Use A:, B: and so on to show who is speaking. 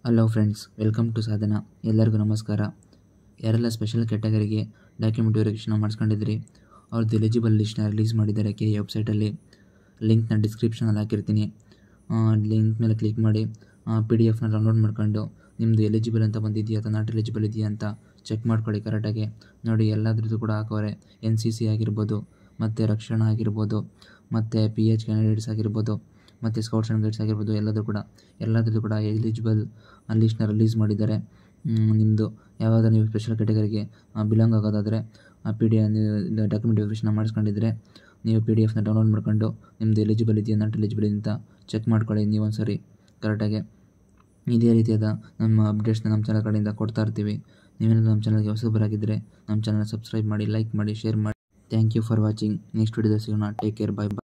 A: hello friends welcome to ಸಾಧನ ಎಲ್ಲರಿಗೂ ನಮಸ್ಕಾರ ಯಾರೆಲ್ಲ ಸ್ಪೆಷಲ್ ಕ್ಯಾಟಗರಿಗೆ ಡಾಕ್ಯುಮೆಂಟ್ ವೆರಿಫಿಕೇಷನ್ ಮಾಡಿಸ್ಕೊಂಡಿದ್ರಿ ಅವ್ರದ್ದು ಎಲಿಜಿಬಲ್ ಲಿಸ್ಟ್ನ ರಿಲೀಸ್ ಮಾಡಿದ್ದಾರೆ ಕೆ ಎ ವೆಬ್ಸೈಟಲ್ಲಿ ಲಿಂಕ್ನ ಡಿಸ್ಕ್ರಿಪ್ಷನಲ್ಲಿ ಹಾಕಿರ್ತೀನಿ ಲಿಂಕ್ ಮೇಲೆ ಕ್ಲಿಕ್ ಮಾಡಿ ಪಿ ಡಿ ಎಫ್ನ ಡೌನ್ಲೋಡ್ ಮಾಡ್ಕೊಂಡು ನಿಮ್ಮದು ಎಲಿಜಿಬಲ್ ಅಂತ ಬಂದಿದೆಯಾ ಅಥವಾ ನಾಟ್ ಎಲಿಜಿಬಲ್ ಇದೆಯಾ ಅಂತ ಚೆಕ್ ಮಾಡ್ಕೊಳ್ಳಿ ಕರೆಕ್ಟಾಗಿ ನೋಡಿ ಎಲ್ಲದ್ರದ್ದು ಕೂಡ ಹಾಕವ್ರೆ ಎನ್ ಸಿ ಸಿ ಆಗಿರ್ಬೋದು ಮತ್ತು ರಕ್ಷಣಾ ಆಗಿರ್ಬೋದು ಮತ್ತು ಪಿ ಎಚ್ ಕ್ಯಾಂಡಿಡೇಟ್ಸ್ ಆಗಿರ್ಬೋದು ಮತ್ತು ಸ್ಕೌಟ್ಸ್ ಆ್ಯಂಡ್ ಗೈಡ್ಸ್ ಆಗಿರ್ಬೋದು ಎಲ್ಲದೂ ಕೂಡ ಎಲ್ಲದರಲ್ಲೂ ಕೂಡ ಎಲಿಜಿಬಲ್ ಲಿಸ್ಟ್ನ ರಿಲೀಸ್ ಮಾಡಿದ್ದಾರೆ ನಿಮ್ಮದು ಯಾವುದಾದ್ರೂ ನೀವು ಸ್ಪೆಷಲ್ ಕ್ಯಾಟಗರಿಗೆ ಬಿಲಾಂಗ್ ಆಗೋದಾದರೆ ಆ ಪಿ ಡಿ ಡಾಕ್ಯುಮೆಂಟ್ ವೆರಿಫಿಕೇಷನ್ ಮಾಡಿಸ್ಕೊಂಡಿದ್ರೆ ನೀವು ಪಿ ಡಿ ಎಫ್ನ ಡೌನ್ಲೋಡ್ ಮಾಡ್ಕೊಂಡು ನಿಮ್ಮದು ಎಲಿಜಿಬಲ್ ಇದೆಯಾ ನಾಟ್ ಎಲಿಜಿಬಲ್ ಅಂತ ಚೆಕ್ ಮಾಡ್ಕೊಳ್ಳಿ ನೀವು ಒಂದು ಸರಿ ಕರೆಕ್ಟಾಗಿ ಇದೇ ರೀತಿಯಾದ ನಮ್ಮ ಅಪ್ಡೇಟ್ಸ್ನ ನಮ್ಮ ಚಾನಲ್ ಕಡೆಯಿಂದ ಕೊಡ್ತಾ ಇರ್ತೀವಿ ನೀವೇನಾದರೂ ನಮ್ಮ ಚಾನಲ್ಗೆ ಹೊಸಬರಾಗಿದ್ದರೆ ನಮ್ಮ ಚಾನಲ್ ಸಬ್ಸ್ಕ್ರೈಬ್ ಮಾಡಿ ಲೈಕ್ ಮಾಡಿ ಶೇರ್ ಮಾಡಿ thank you for watching next ವಿಡಿಯೋದಲ್ಲಿ ಸಿಗೋಣ ಟೇಕ್ ಕೇರ್ ಬೈ ಬೈ